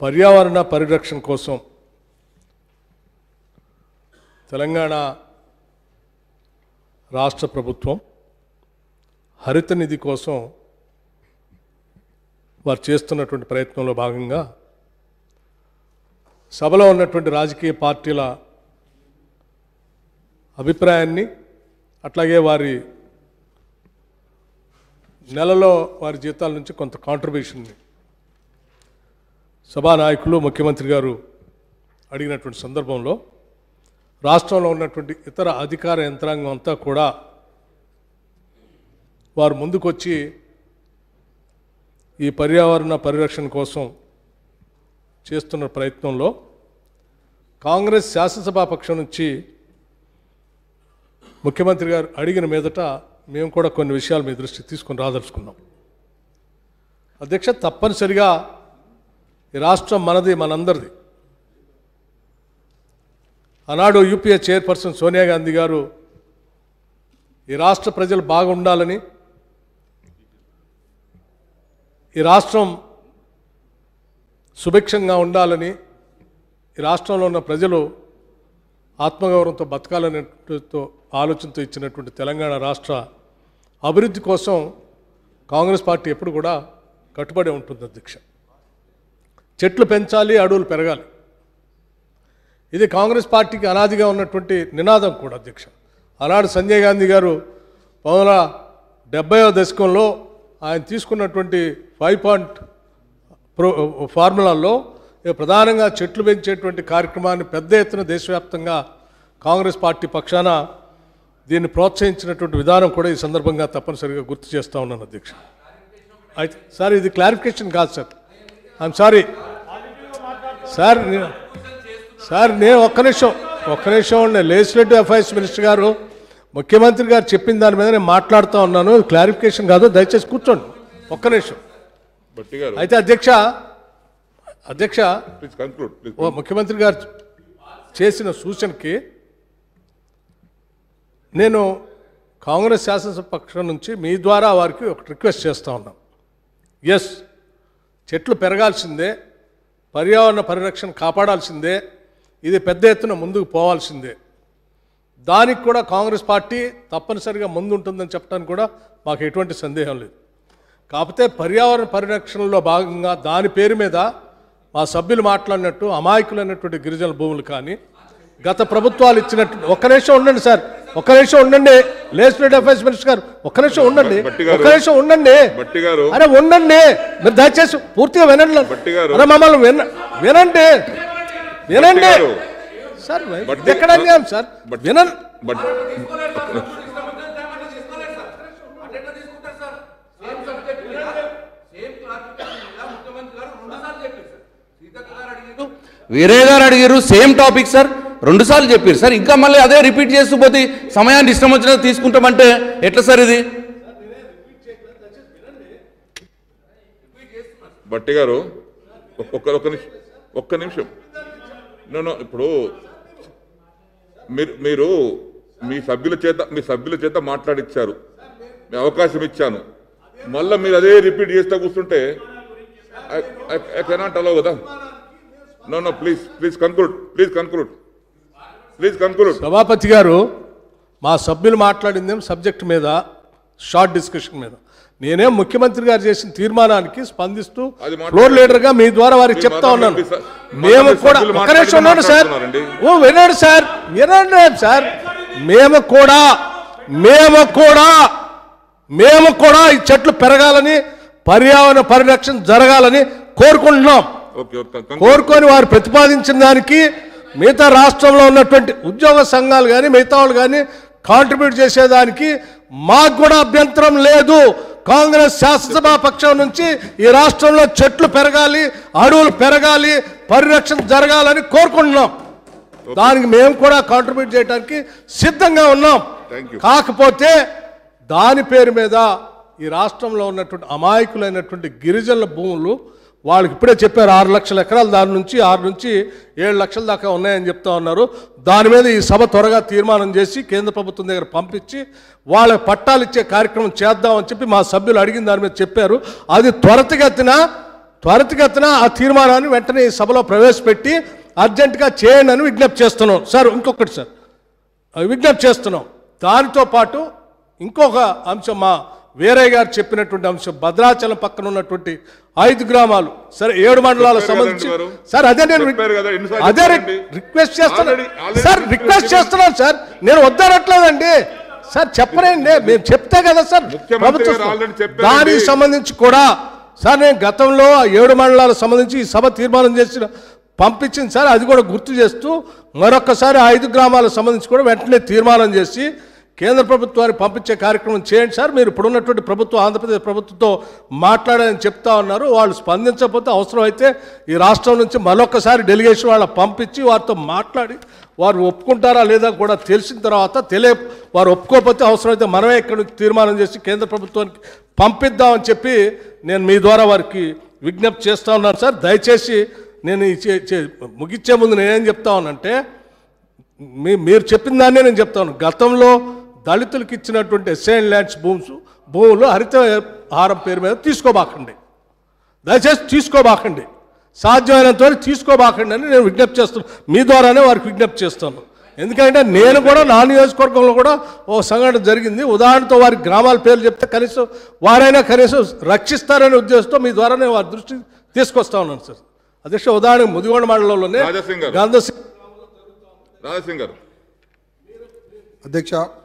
పర్యావరణ పరిరక్షణ కోసం తెలంగాణ రాష్ట్ర ప్రభుత్వం హరిత నిధి కోసం వారు చేస్తున్నటువంటి ప్రయత్నంలో భాగంగా సభలో ఉన్నటువంటి రాజకీయ పార్టీల అభిప్రాయాన్ని అట్లాగే వారి నెలలో వారి జీతాల నుంచి కొంత కాంట్రిబ్యూషన్ని సభానాయకులు ముఖ్యమంత్రి గారు అడిగినటువంటి సందర్భంలో రాష్ట్రంలో ఉన్నటువంటి ఇతర అధికార యంత్రాంగం అంతా కూడా వారు ముందుకొచ్చి ఈ పర్యావరణ పరిరక్షణ కోసం చేస్తున్న ప్రయత్నంలో కాంగ్రెస్ శాసనసభాపక్షం నుంచి ముఖ్యమంత్రి గారు అడిగిన మీదట మేము కూడా కొన్ని విషయాలు మీ దృష్టికి తీసుకొని రాదలుచుకున్నాం అధ్యక్ష తప్పనిసరిగా ఈ రాష్ట్రం మనది మనందరిది ఆనాడు యూపీఏ చైర్పర్సన్ సోనియా గాంధీ గారు ఈ రాష్ట్ర ప్రజలు బాగుండాలని ఈ రాష్ట్రం సుభిక్షంగా ఉండాలని ఈ రాష్ట్రంలో ఉన్న ప్రజలు ఆత్మగౌరవంతో బతకాలనేతో ఆలోచనతో ఇచ్చినటువంటి తెలంగాణ రాష్ట్ర అభివృద్ధి కోసం కాంగ్రెస్ పార్టీ ఎప్పుడు కూడా కట్టుబడి ఉంటుంది అధ్యక్ష చెట్లు పెంచాలి అడవులు పెరగాలి ఇది కాంగ్రెస్ పార్టీకి అనాదిగా ఉన్నటువంటి నినాదం కూడా అధ్యక్ష ఆనాడు సంజయ్ గాంధీ గారు పంతొమ్మిది వందల డెబ్బైవ దశకంలో ఆయన తీసుకున్నటువంటి ఫైవ్ పాయింట్ ప్రో ఫార్ములాల్లో ఇక ప్రధానంగా చెట్లు పెంచేటువంటి కార్యక్రమాన్ని పెద్ద ఎత్తున దేశవ్యాప్తంగా కాంగ్రెస్ పార్టీ పక్షాన దీన్ని ప్రోత్సహించినటువంటి విధానం కూడా ఈ సందర్భంగా తప్పనిసరిగా గుర్తు చేస్తా ఉన్నాను అధ్యక్ష అయితే సార్ ఇది క్లారిఫికేషన్ కాదు సార్ ఐఎమ్ సారీ సార్ నేను సార్ నేను ఒక్క నిమిషం ఒక్క నిమిషం ఉండే లెజిస్లేటివ్ అఫైర్స్ మినిస్టర్ గారు ముఖ్యమంత్రి గారు చెప్పిన దాని మీద నేను మాట్లాడుతూ ఉన్నాను క్లారిఫికేషన్ కాదు దయచేసి కూర్చోండి ఒక్క నిమిషం భట్టి గారు అయితే అధ్యక్ష అధ్యక్ష ప్లీజ్ కన్క్లూడ్ ప్లీజ్ ఓ ముఖ్యమంత్రి గారు చేసిన సూచనకి నేను కాంగ్రెస్ శాసనసభ పక్షం నుంచి మీ ద్వారా వారికి ఒక రిక్వెస్ట్ చేస్తూ ఉన్నాం ఎస్ చెట్లు పెరగాల్సిందే పర్యావరణ పరిరక్షణ కాపాడాల్సిందే ఇది పెద్ద ఎత్తున ముందుకు పోవాల్సిందే దానికి కూడా కాంగ్రెస్ పార్టీ తప్పనిసరిగా ముందు ఉంటుందని చెప్పడానికి కూడా మాకు ఎటువంటి సందేహం లేదు కాకపోతే పర్యావరణ పరిరక్షణలో భాగంగా దాని పేరు మీద మా సభ్యులు మాట్లాడినట్టు అమాయకులైనటువంటి గిరిజన భూములు కానీ గత ప్రభుత్వాలు ఇచ్చినట్టు ఒక్క నిమిషం ఉండండి సార్ ఒక్క నిమిషం ఉండండి లేజిస్లేటివ్ అఫైర్స్ మినిస్టర్ గారు ఒక్క నిమిషం ఉండండి భట్టి గారు. ఒక్క నిమిషం ఉండండి భట్టి గారు అరే ఉండండి మీరు దయచేసి పూర్తిగా వినండి భట్టి గారు. అరే మమ్మల్ని విన వినండి వినండి గారు. సార్ భట్టి- ఇది ఎక్కడ అన్యాయం సార్ భట్టి- వినండి బట్ వేరే గారు అడిగారు సేమ్ టాపిక్ సార్ రెండు సార్లు చెప్పారు సార్ ఇంకా మళ్ళీ అదే రిపీట్ చేస్తూ పోతే సమయాన్ని ఇష్టం వచ్చినట్టు తీసుకుంటామంటే ఎట్లా సార్ ఇది భట్టి గారు ఒక్క ఒక్క నిమిషం ఒక్క నిమిషం నేను ఇప్పుడు మీరు మీరు మీ సభ్యుల చేత మీ సభ్యుల చేత మాట్లాడిచ్చారు మీ అవకాశం ఇచ్చాను మళ్ళీ మీరు అదే రిపీట్ చేస్తూ కూర్చుంటే ఐ కెనాట్ అలవ్ కదా no no please please conclude please conclude please conclude సభాపతి గారు మా సభ్యులు మాట్లాడిందేం సబ్జెక్ట్ మీద షార్ట్ డిస్కషన్ మీద నేనేం ముఖ్యమంత్రి గారు చేసిన తీర్మానానికి స్పందిస్తూ అది మాట్లాడండి. ఫ్లోర్ లీడర్ గా మీ ద్వారా వారికి మీరు చెప్తా మాత్రం ఉన్నాను మీ స- మేము మాత్రం కూడా సభ్యులు ఒక నిమిషం ఉండండి సార్ మాట్లాడుతున్నారండి. ఓ వినండి సార్ వినండి సార్ మేము కూడా మేము కూడా మేము కూడా ఈ చెట్లు పెరగాలని పర్యావరణ పరిరక్షణ జరగాలని కోరుకుంటున్నాం ఓకే ఓకే కోరుకొని వారు ప్రతిపాదించిన దానికి మిగతా రాష్ట్రంలో ఉన్నటువంటి ఉద్యోగ సంఘాలు కానీ మిగతా వాళ్ళు కానీ కాంట్రిబ్యూట్ చేసేదానికి మాకు కూడా అభ్యంతరం లేదు కాంగ్రెస్ శాసనసభా పక్షం నుంచి ఈ రాష్ట్రంలో చెట్లు పెరగాలి అడవులు పెరగాలి పరిరక్షణ జరగాలని కోరుకుంటున్నాం దానికి మేము కూడా కాంట్రిబ్యూట్ చేయడానికి సిద్ధంగా ఉన్నాం Thank you. కాకపోతే దాని పేరు మీద ఈ రాష్ట్రంలో ఉన్నటువంటి అమాయకులైనటువంటి గిరిజనుల భూములు వాళ్ళకి ఇప్పుడే చెప్పారు ఆరు లక్షల ఎకరాలు దాని నుంచి ఆరు నుంచి ఏడు లక్షల దాకా ఉన్నాయని చెప్తా ఉన్నారు దాని మీద ఈ సభ త్వరగా తీర్మానం చేసి కేంద్ర ప్రభుత్వం దగ్గర పంపించి వాళ్ళకి పట్టాలు ఇచ్చే కార్యక్రమం చేద్దామని చెప్పి మా సభ్యులు అడిగిన దాని మీద చెప్పారు అది త్వరితగతిన త్వరితగతిన ఆ తీర్మానాన్ని వెంటనే ఈ సభలో ప్రవేశపెట్టి అర్జెంటుగా చేయండి అని విజ్ఞప్తి చేస్తున్నాం సార్ ఇంకొకటి సార్ అది విజ్ఞప్తి చేస్తున్నాం దానితో పాటు ఇంకొక అంశం మా వేరే గారు చెప్పినటువంటి అంశం భద్రాచలం పక్కన ఉన్నటువంటి ఐదు గ్రామాలు సరే ఏడు మండలాలకు చెప్పారు సంబంధించి కదండి వారు. సార్ అదే నేను చెప్పారు కదా, ఎన్నిసార్లు అదే చెప్పారండి? రిక్వెస్ట్ చేస్తున్నాను Already- already sir request request చేశారు. చేస్తున్నాను సార్ నేను వద్దనట్లేదండి సార్ చెప్పనండి మేము చెప్తే కదా సార్ ముఖ్యమంత్రి ప్రభుత్వం గారు already చెప్పారండి. దానికి సంబంధించి కూడా సార్ నేను గతంలో ఆ ఏడు మండలాలకు సంబంధించి ఈ సభ తీర్మానం చేసిన పంపించింది సార్ అది కూడా గుర్తు చేస్తూ మరొకసారి ఆ ఐదు గ్రామాలకు సంబంధించి కూడా వెంటనే తీర్మానం చేసి కేంద్ర ప్రభుత్వానికి పంపించే కార్యక్రమం చేయండి సార్ మీరు ఇప్పుడున్నటువంటి ప్రభుత్వం ఆంధ్రప్రదేశ్ ప్రభుత్వంతో మాట్లాడని చెప్తా ఉన్నారు వాళ్ళు స్పందించకపోతే అవసరం అయితే ఈ రాష్ట్రం నుంచి మరొకసారి డెలిగేషన్ వాళ్ళ పంపించి వారితో మాట్లాడి వారు ఒప్పుకుంటారా లేదా కూడా తెలిసిన తర్వాత తెలియ వారు ఒప్పుకోకపోతే అవసరమైతే మనమే ఇక్కడ నుంచి తీర్మానం చేసి కేంద్ర ప్రభుత్వానికి పంపిద్దామని చెప్పి నేను మీ ద్వారా వారికి విజ్ఞప్తి చేస్తా ఉన్నాను సార్ దయచేసి నేను ఈ చే- చే- ముగించే ముందు నేనేం చెప్తా ఉన్నానంటే మీ మీరు చెప్పిన దాన్నే నేను చెప్తాను గతంలో దళితులకు ఇచ్చినటువంటి ఎస్ఐన్ ల్యాండ్స్ భూమ్స్ భూములు హరిత హారం పేరు మీద తీసుకోబాకండి దయచేసి తీసుకోబాకండి సాధ్యమైనంత వరకు తీసుకోబాకండి అని నేను విజ్ఞప్తి చేస్తాను మీ ద్వారానే వారికి విజ్ఞప్తి చేస్తాను ఎందుకంటే నేను కూడా నా నియోజకవర్గంలో కూడా ఓ సంఘటన జరిగింది ఉదాహరణతో వారి గ్రామాల పేర్లు చెప్తే కనీసం వారైనా కనీసం రక్షిస్తారనే ఉద్దేశంతో మీ ద్వారా నేను వారి దృష్టి తీసుకొస్తా ఉన్నాను సార్ అధ్యక్ష ఉదాహరణ ముదిగొండ మండలంలోనే రాజాసింగ్ గారు. గంధ రాజసింగ్ గారు అధ్యక్ష